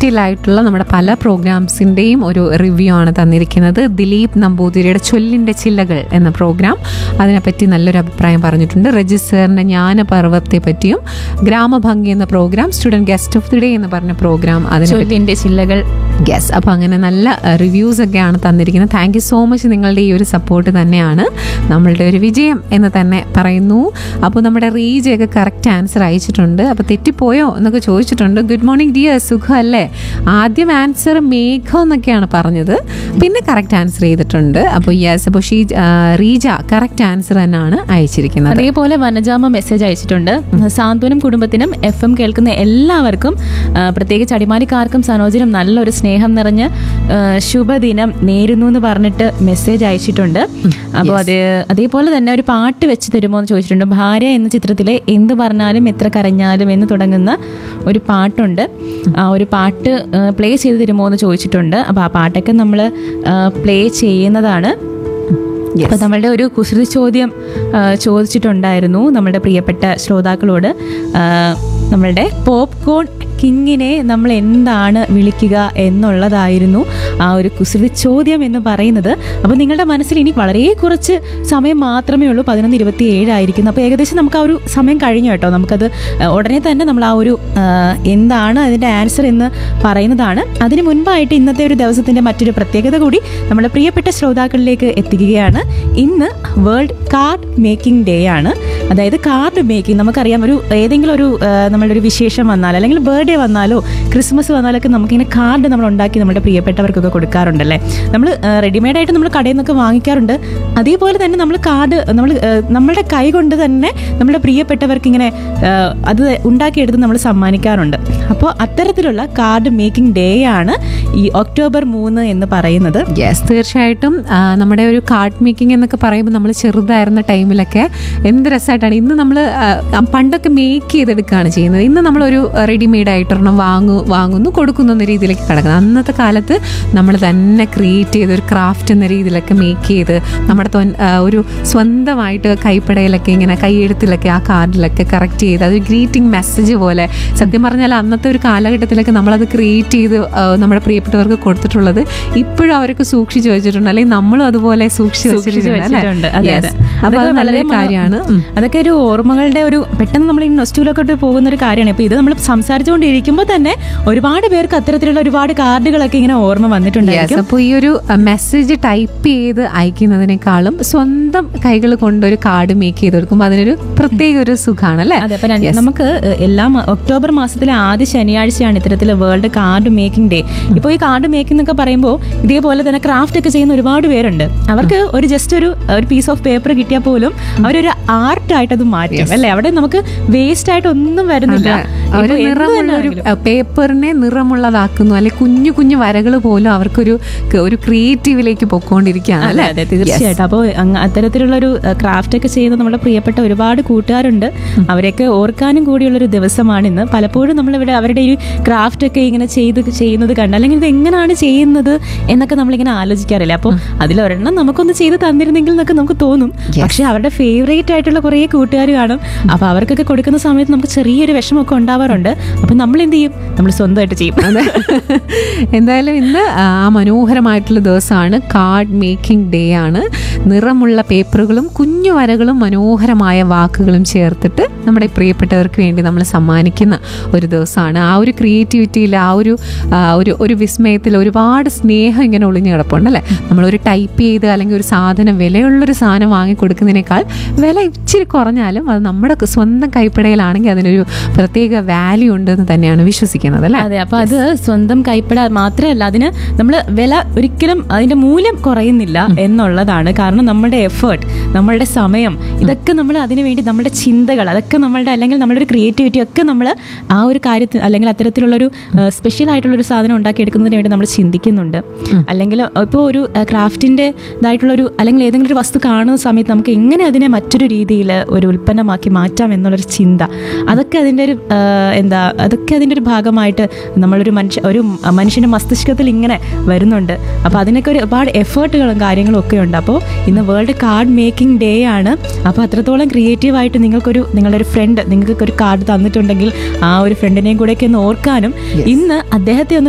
Detail ആയിട്ടുള്ള നമ്മുടെ പല പ്രോഗ്രാംസിൻ്റെയും ഒരു റിവ്യൂ ആണ് തന്നിരിക്കുന്നത് ദിലീപ് നമ്പൂതിരിയുടെ ചൊല്ലിൻ്റെ ചില്ലകൾ എന്ന പ്രോഗ്രാം അതിനെപ്പറ്റി നല്ലൊരു അഭിപ്രായം പറഞ്ഞിട്ടുണ്ട് രജിസ്റ്ററിൻ്റെ ജ്ഞാനപർവത്തെ പറ്റിയും ഗ്രാമഭംഗി എന്ന programme student guest of the day എന്ന് പറഞ്ഞ പ്രോഗ്രാം അതിനെ ചൊല്ലിന്റെ ചില്ലകൾ യെസ് അപ്പോൾ അങ്ങനെ നല്ല റിവ്യൂസ് ഒക്കെയാണ് തന്നിരിക്കുന്നത് താങ്ക് യു സോ മച്ച് നിങ്ങളുടെ ഈ ഒരു സപ്പോർട്ട് തന്നെയാണ് നമ്മളുടെ ഒരു വിജയം എന്ന് തന്നെ പറയുന്നു അപ്പോൾ നമ്മുടെ റീജയൊക്കെ കറക്റ്റ് ആൻസർ അയച്ചിട്ടുണ്ട് അപ്പോൾ തെറ്റിപ്പോയോ എന്നൊക്കെ ചോദിച്ചിട്ടുണ്ട് ഗുഡ് മോർണിംഗ് ഡിയർ സുഖം അല്ലേ ആദ്യം ആൻസർ മേഘം എന്നൊക്കെയാണ് പറഞ്ഞത് പിന്നെ കറക്റ്റ് ആൻസർ ചെയ്തിട്ടുണ്ട് അപ്പോൾ യെസ് അപ്പോൾ ഷീ ആ, റീജ കറക്റ്റ് ആൻസർ തന്നെയാണ് അയച്ചിരിക്കുന്നത് അതേപോലെ വനജാമ മെസ്സേജ് അയച്ചിട്ടുണ്ട് സാന്ത്വനം കുടുംബത്തിനും എഫ് എം കേൾക്കുന്ന എല്ലാവർക്കും ആ, പ്രത്യേകിച്ച് അടിമാലിക്കാർക്കും സനോജിനും നല്ലൊരു സ്നേഹം നിറഞ്ഞ് ആ, ശുഭദിനം നേരുന്നു എന്ന് പറഞ്ഞിട്ട് മെസ്സേജ് അയച്ചിട്ടുണ്ട് അപ്പോൾ അത് അതേപോലെ തന്നെ ഒരു പാട്ട് വെച്ച് തരുമോ എന്ന് ചോദിച്ചിട്ടുണ്ട് ഭാര്യ എന്ന ചിത്രത്തിലെ എന്ത് പറഞ്ഞാലും എത്ര കരഞ്ഞാലും എന്ന് തുടങ്ങുന്ന ഒരു പാട്ടുണ്ട് ആ ഒരു പാട്ട് പ്ലേ ചെയ്ത് തരുമോ എന്ന് ചോദിച്ചിട്ടുണ്ട് അപ്പോൾ ആ പാട്ടൊക്കെ നമ്മൾ പ്ലേ ചെയ്യുന്നതാണ് അപ്പൊ നമ്മളുടെ ഒരു കുസൃതി ചോദ്യം ആ, ചോദിച്ചിട്ടുണ്ടായിരുന്നു നമ്മുടെ പ്രിയപ്പെട്ട ശ്രോതാക്കളോട് ആ, നമ്മളുടെ പോപ്കോൺ കിങ്ങിനെ നമ്മൾ എന്താണ് വിളിക്കുക എന്നുള്ളതായിരുന്നു ആ ഒരു കുസൃതി ചോദ്യം എന്ന് പറയുന്നത് അപ്പോൾ നിങ്ങളുടെ മനസ്സിൽ ഇനി വളരെ കുറച്ച് സമയം മാത്രമേ ഉള്ളൂ പതിനൊന്ന് ഇരുപത്തി ഏഴായിരിക്കുന്നു അപ്പോൾ ഏകദേശം നമുക്ക് ആ ഒരു സമയം കഴിഞ്ഞു കേട്ടോ നമുക്കത് ആ, ഉടനെ തന്നെ നമ്മൾ ആ ഒരു ആ, എന്താണ് അതിൻ്റെ ആൻസർ എന്ന് പറയുന്നതാണ് അതിന് മുൻപായിട്ട് ഇന്നത്തെ ഒരു ദിവസത്തിൻ്റെ മറ്റൊരു പ്രത്യേകത കൂടി നമ്മുടെ പ്രിയപ്പെട്ട ശ്രോതാക്കളിലേക്ക് എത്തിക്കുകയാണ് ഇന്ന് വേൾഡ് കാർഡ് മേക്കിംഗ് ഡേ ആണ് അതായത് കാർഡ് മേക്കിംഗ് നമുക്കറിയാം ഒരു ഏതെങ്കിലും ഒരു ആ, നമ്മളുടെ ഒരു വിശേഷം വന്നാൽ അല്ലെങ്കിൽ ബർത്ത്ഡേ വന്നാലോ ക്രിസ്മസ് വന്നാലൊക്കെ നമുക്കിങ്ങനെ കാർഡ് നമ്മൾ ഉണ്ടാക്കി നമ്മുടെ പ്രിയപ്പെട്ടവർക്കൊക്കെ കൊടുക്കാറുണ്ടല്ലേ നമ്മൾ റെഡിമെയ്ഡ് ആയിട്ട് നമ്മൾ കടയിൽ നിന്നൊക്കെ വാങ്ങിക്കാറുണ്ട് അതേപോലെ തന്നെ നമ്മൾ കാർഡ് നമ്മൾ നമ്മളുടെ കൈ കൊണ്ട് തന്നെ നമ്മുടെ പ്രിയപ്പെട്ടവർക്ക് ഇങ്ങനെ ആ, അത് ഉണ്ടാക്കിയെടുത്ത് നമ്മൾ സമ്മാനിക്കാറുണ്ട് അപ്പോൾ അത്തരത്തിലുള്ള കാർഡ് മേക്കിംഗ് ഡേ ആണ് ഈ ഒക്ടോബർ മൂന്ന് എന്ന് പറയുന്നത് യെസ് തീർച്ചയായിട്ടും ആ, നമ്മുടെ ഒരു കാർഡ് മേക്കിംഗ് എന്നൊക്കെ പറയുമ്പോൾ നമ്മൾ ചെറുതായിരുന്ന ടൈമിലൊക്കെ എന്ത് രസമായിട്ടാണ് ഇന്ന് നമ്മൾ പണ്ടൊക്കെ മേക്ക് ചെയ്തെടുക്കുകയാണ് ചെയ്യുന്നത് ഇന്ന് നമ്മളൊരു റെഡിമെയ്ഡ് ആയിട്ടൊരെണ്ണം വാങ്ങു വാങ്ങുന്നു കൊടുക്കുന്നു എന്ന രീതിയിലേക്ക് കിടക്കുന്നത് അന്നത്തെ കാലത്ത് നമ്മൾ തന്നെ ക്രിയേറ്റ് ചെയ്ത് ഒരു ക്രാഫ്റ്റ് എന്ന രീതിയിലൊക്കെ മേക്ക് ചെയ്ത് നമ്മുടെ തൊൻ- ആ, ഒരു സ്വന്തമായിട്ട് കൈപ്പടയിലൊക്കെ ഇങ്ങനെ കൈയെഴുത്തിലൊക്കെ ആ കാർഡിലൊക്കെ കറക്റ്റ് ചെയ്ത് അതൊരു ഗ്രീറ്റിംഗ് മെസ്സേജ് പോലെ സത്യം പറഞ്ഞാൽ അന്നത്തെ ഒരു കാലഘട്ടത്തിലൊക്കെ നമ്മളത് ക്രിയേറ്റ് ചെയ്ത് ആ, നമ്മുടെ പ്രിയപ്പെട്ടവർക്ക് കൊടുത്തിട്ടുള്ളത് ഇപ്പോഴും അവർക്ക് സൂക്ഷിച്ചു വെച്ചിട്ടുണ്ട് അല്ലെങ്കിൽ നമ്മളും അതുപോലെ സൂക്ഷിച്ചു സൂക്ഷിച്ച് വെച്ചിട്ടുണ്ട് വെച്ചിട്ടുണ്ട്. അതെ, അതെ. അപ്പൊ അത് അതൊക്കെ നല്ലൊരു വളരെ മ- കാര്യമാണ് ഉം. അതൊക്കെ ഒരു ഓർമ്മകളുടെ ഒരു പെട്ടെന്ന് നമ്മൾ ഈ നൊസ്റ്റൂലൊക്കെ പോകുന്ന ഒരു കാര്യമാണ് ഇപ്പൊ ഇത് നമ്മൾ സംസാരിച്ചുകൊണ്ടിരിക്കുമ്പോൾ തന്നെ ഒരുപാട് പേർക്ക് അത്തരത്തിലുള്ള ഒരുപാട് കാർഡുകളൊക്കെ ഇങ്ങനെ ഓർമ്മ യെസ് വന്നിട്ടുണ്ടായിരിക്കും അപ്പോൾ ഈ ഒരു മെസ്സേജ് ടൈപ്പ് ചെയ്ത് അയക്കുന്നതിനേക്കാളും സ്വന്തം കൈകൾ കൊണ്ട് ഒരു കാർഡ് മേക്ക് ചെയ്ത് കൊടുക്കുമ്പോൾ അതിനൊരു പ്രത്യേക ഒരു സുഖമാണ് അല്ലേ അതെ അപ്പൊ ഞാൻ- നമുക്ക് എല്ലാ മ- ഒക്ടോബർ മാസത്തിലെ ആദ്യ ശനിയാഴ്ചയാണ് ഇത്തരത്തിൽ വേൾഡ് കാർഡ് മേക്കിംഗ് ഡേ ഇപ്പോൾ ഈ കാർഡ് മേക്കിംഗ് എന്നൊക്കെ പറയുമ്പോൾ ഇതേപോലെ തന്നെ ക്രാഫ്റ്റ് ഒക്കെ ചെയ്യുന്ന ഒരുപാട് പേരുണ്ട് അവർക്ക് ഒരു ജസ്റ്റ് ഒരു ഒരു പീസ് ഓഫ് പേപ്പർ കിട്ടിയാൽ പോലും അവരൊരു ആർട്ട് ആയിട്ട് അത് മാറ്റും അല്ലെ അവിടെ നമുക്ക് വേസ്റ്റ് ആയിട്ട് ഒന്നും വരുന്നില്ല അവർ ഇപ്പൊ എന്ത് നിറമുള്ള ഒരു തന്നെയാണെങ്കിലും. പേപ്പറിനെ നിറമുള്ളതാക്കുന്നു അല്ലെ കുഞ്ഞു കുഞ്ഞു വരകൾ പോലും അവർക്കൊരു ക- ഒരു ക്രിയേറ്റീവിലേക്ക് പൊക്കോണ്ടിരിക്കുകയാണ് അതെ അല്ലേ അതെ തീർച്ചയായിട്ടും അപ്പോൾ അത്തരത്തിലുള്ള ഒരു ക്രാഫ്റ്റ് ഒക്കെ ചെയ്യുന്ന നമ്മുടെ പ്രിയപ്പെട്ട ഒരുപാട് കൂട്ടുകാരുണ്ട് അവരെയൊക്കെ ഓർക്കാനും കൂടിയുള്ളൊരു ദിവസമാണ് ഇന്ന് പലപ്പോഴും നമ്മളിവിടെ അവരുടെ ഈ ക്രാഫ്റ്റ് ഒക്കെ ഇങ്ങനെ ചെയ്ത് ചെയ്യുന്നത് കണ്ട് അല്ലെങ്കിൽ ഇത് എങ്ങനെയാണ് ചെയ്യുന്നത് എന്നൊക്കെ നമ്മളിങ്ങനെ ആലോചിക്കാറില്ല അപ്പോൾ അതിലൊരെണ്ണം നമുക്കൊന്ന് ചെയ്ത് തന്നിരുന്നെങ്കിൽ എന്നൊക്കെ നമുക്ക് തോന്നും പക്ഷെ അവരുടെ ഫേവറേറ്റ് ആയിട്ടുള്ള കുറേ കൂട്ടുകാർ കാണും അപ്പോൾ അവർക്കൊക്കെ കൊടുക്കുന്ന സമയത്ത് നമുക്ക് ചെറിയൊരു വിഷമമൊക്കെ ഉണ്ടാവാറുണ്ട് അപ്പോൾ നമ്മൾ എന്ത് ചെയ്യും നമ്മൾ സ്വന്തമായിട്ട് ചെയ്യും അതെ എന്തായാലും ഇന്ന് ആ മനോഹരമായിട്ടുള്ള ദിവസമാണ് കാർഡ് മേക്കിംഗ് ഡേ ആണ് നിറമുള്ള പേപ്പറുകളും കുഞ്ഞു വരകളും മനോഹരമായ വാക്കുകളും ചേർത്തിട്ട് നമ്മുടെ പ്രിയപ്പെട്ടവർക്ക് വേണ്ടി നമ്മൾ സമ്മാനിക്കുന്ന ഒരു ദിവസമാണ് ആ ഒരു ക്രിയേറ്റിവിറ്റിയിൽ ആ ഒരു ആ, ഒരു ഒരു വിസ്മയത്തിൽ ഒരുപാട് സ്നേഹം ഇങ്ങനെ ഒളിഞ്ഞു കിടപ്പുണ്ട് അല്ലേ നമ്മളൊരു ടൈപ്പ് ചെയ്ത് അല്ലെങ്കിൽ ഒരു സാധനം വിലയുള്ളൊരു സാധനം വാങ്ങി കൊടുക്കുന്നതിനേക്കാൾ വില ഇച്ചിരി കുറഞ്ഞാലും അത് നമ്മുടെ സ്വന്തം കൈപ്പടയിലാണെങ്കിൽ അതിനൊരു പ്രത്യേക വാല്യൂ ഉണ്ടെന്ന് തന്നെയാണ് വിശ്വസിക്കുന്നത് അല്ലേ അതെ അപ്പൊ അത് സ്വന്തം കൈപ്പട മാത്രമല്ല അതിന് നമ്മൾ വില ഒരിക്കലും അതിന്റെ മൂല്യം കുറയുന്നില്ല എന്നുള്ളതാണ് കാരണം നമ്മുടെ എഫേർട്ട് നമ്മളുടെ സമയം ഇതൊക്കെ നമ്മൾ അതിനു വേണ്ടി നമ്മുടെ ചിന്തകൾ അതൊക്കെ നമ്മളുടെ അല്ലെങ്കിൽ നമ്മുടെ ഒരു ക്രിയേറ്റിവിറ്റി ഒക്കെ നമ്മൾ ആ ഒരു കാര്യത്തിൽ അല്ലെങ്കിൽ അത്തരത്തിലുള്ളൊരു സ്പെഷ്യൽ ആയിട്ടുള്ളൊരു സാധനം ഉണ്ടാക്കിയെടുക്കുന്നതിന് വേണ്ടി നമ്മൾ ചിന്തിക്കുന്നുണ്ട് അല്ലെങ്കിൽ ഇപ്പോൾ ഒരു ക്രാഫ്റ്റിൻ്റെ ഇതായിട്ടുള്ളൊരു അല്ലെങ്കിൽ ഏതെങ്കിലും ഒരു വസ്തു കാണുന്ന സമയത്ത് നമുക്ക് എങ്ങനെ അതിനെ മറ്റൊരു രീതിയിൽ ഒരു ഉൽപ്പന്നമാക്കി മാറ്റാം എന്നുള്ളൊരു ചിന്ത അതൊക്കെ അതിൻ്റെ ഒരു ആ, എന്താ അതൊക്കെ അതിൻ്റെ ഒരു ഭാഗമായിട്ട് നമ്മളൊരു മനുഷ്യ ഒരു മനുഷ്യൻ്റെ മസ്തിഷ്കത്തിൽ ഇങ്ങനെ വരുന്നുണ്ട് അപ്പോൾ അതിനൊക്കെ ഒരു ഒരുപാട് എഫേർട്ടുകളും കാര്യങ്ങളും ഒക്കെ ഉണ്ട് അപ്പോൾ ഇന്ന് വേൾഡ് കാർഡ് മേക്കിംഗ് ഡേ ആണ് അപ്പോൾ അത്രത്തോളം ക്രിയേറ്റീവായിട്ട് നിങ്ങൾക്കൊരു നിങ്ങളുടെ ഒരു ഫ്രണ്ട് നിങ്ങൾക്ക് ഒരു കാർഡ് തന്നിട്ടുണ്ടെങ്കിൽ ആ ഒരു ഫ്രണ്ടിനെയും കൂടെയൊക്കെ ഒന്ന് ഓർക്കാനും ഇന്ന് അദ്ദേഹത്തെ ഒന്ന്